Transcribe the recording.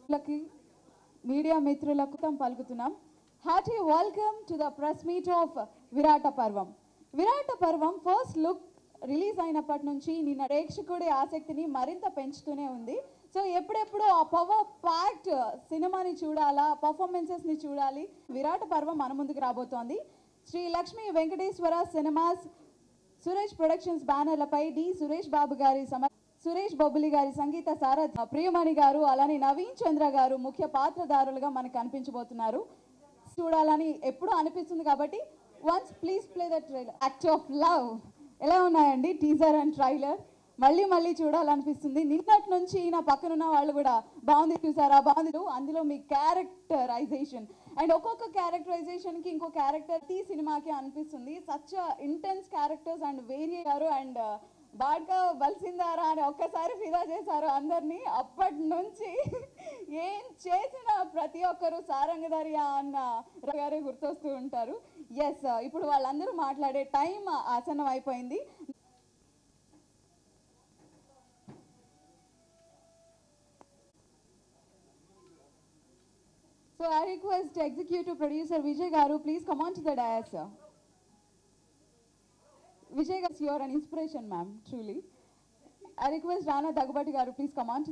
లకి మీడియా మిత్రులకు తం పలుకుతున్నాం hearty welcome to the press meet of Virata Parvam Virata పర్వం ఫస్ట్ లుక్ రిలీజ్ అయినప్పటి నుంచి నిన్న ప్రేక్షకుడి ఆసక్తిని మరింత పెంచుతూనే ఉంది సో ఎప్పుడెప్పుడు ఆ పవర్ ప్యాక్డ్ సినిమాని చూడాలా పర్ఫార్మెన్సెస్ని చూడాలి విరాట పర్వం మన ముందుకు రాబోతోంది శ్రీ లక్ష్మీ వెంకటేశ్వర సినిమాస్ సురేష్ ప్రొడక్షన్స్ బ్యానర్లపై డి సురేష్ బాబు గారి సమ సురేష్ బొబ్బులి గారి సంగీత సారథ్య ప్రియమణి గారు అలానే నవీన్ చంద్ర గారు ముఖ్య పాత్రధారులుగా మనకు కనిపించబోతున్నారు చూడాలని ఎప్పుడూ అనిపిస్తుంది కాబట్టి once please play the trailer act of love ఎలా ఉన్నాయండి టీజర్ అండ్ ట్రైలర్ మళ్ళీ మళ్ళీ చూడాలనిపిస్తుంది నిన్నటి నుంచి నా పక్కనున్న వాళ్ళు కూడా బాగుంది చూసారా బాగుంది అందులో మీ క్యారెక్టరైజేషన్ అండ్ ఒక్కొక్క క్యారెక్టరైజేషన్కి ఇంకో క్యారెక్టర్ ఈ సినిమాకి అనిపిస్తుంది సచ్ ఇంటెన్స్ క్యారెక్టర్స్ అండ్ వేరియే గారు అండ్ బాడ్గా బలిసిందారా అని ఒక్కసారి ఫిదా చేశారు అందరినీ అప్పటి నుంచి ఏం చేసినా ప్రతి ఒక్కరు సారంగధర్య అన్న గారే గుర్తొస్తూ ఉంటారు ఎస్ ఇప్పుడు వాళ్ళందరూ మాట్లాడే టైం ఆసన్నం అయిపోయింది So I request executive producer Vijay Garu, please come on to the dais. sir. Vijay Garu, you are an inspiration, ma'am, truly. I request Rana Dagubati Garu, please come on to